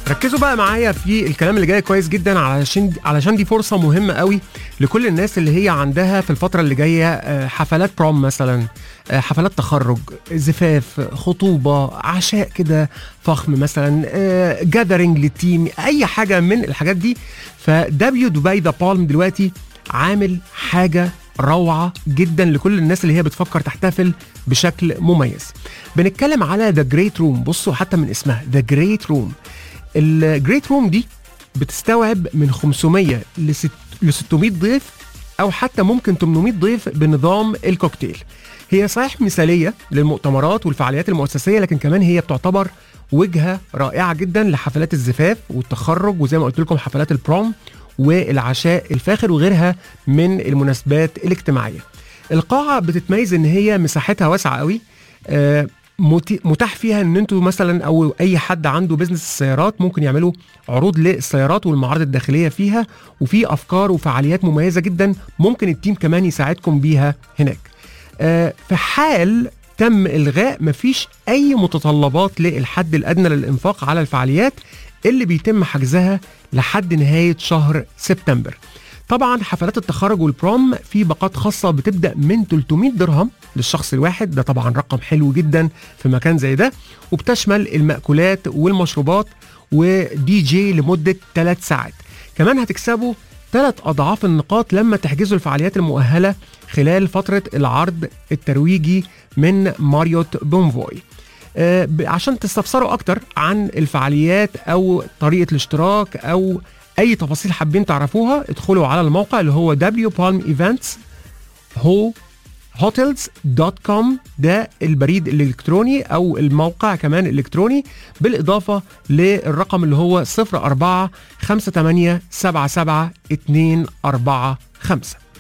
ركزوا بقى معايا في الكلام اللي جاي كويس جدا علشان علشان دي فرصه مهمه قوي لكل الناس اللي هي عندها في الفتره اللي جايه آه، حفلات بروم مثلا آه، حفلات تخرج زفاف خطوبه عشاء كده فخم مثلا جاذرنج للتيم اي حاجه من الحاجات دي فدبليو دبي ذا بالم دلوقتي عامل حاجه روعه جدا لكل الناس اللي هي بتفكر تحتفل بشكل مميز بنتكلم على ذا جريت روم بصوا حتى من اسمها ذا جريت روم الجريت روم دي بتستوعب من 500 ل 600 ضيف او حتى ممكن 800 ضيف بنظام الكوكتيل هي صحيح مثاليه للمؤتمرات والفعاليات المؤسسيه لكن كمان هي بتعتبر وجهه رائعه جدا لحفلات الزفاف والتخرج وزي ما قلت لكم حفلات البروم والعشاء الفاخر وغيرها من المناسبات الاجتماعيه القاعه بتتميز ان هي مساحتها واسعه قوي آه، مت- متاح فيها ان انتوا مثلا او اي حد عنده بزنس السيارات ممكن يعملوا عروض للسيارات والمعارض الداخليه فيها وفي افكار وفعاليات مميزه جدا ممكن التيم كمان يساعدكم بيها هناك آه، في حال تم الغاء مفيش اي متطلبات للحد الادنى للانفاق على الفعاليات اللي بيتم حجزها لحد نهايه شهر سبتمبر طبعا حفلات التخرج والبروم في باقات خاصه بتبدا من 300 درهم للشخص الواحد ده طبعا رقم حلو جدا في مكان زي ده وبتشمل المأكولات والمشروبات ودي جي لمده 3 ساعات كمان هتكسبوا ثلاث اضعاف النقاط لما تحجزوا الفعاليات المؤهله خلال فتره العرض الترويجي من ماريوت بونفوي آه، ب- عشان تستفسروا اكتر عن الفعاليات او طريقه الاشتراك او اي تفاصيل حابين تعرفوها ادخلوا على الموقع اللي هو wpalmevents هو hotels.com ده البريد الالكتروني او الموقع كمان الالكتروني بالاضافه للرقم اللي هو 04 58 77 245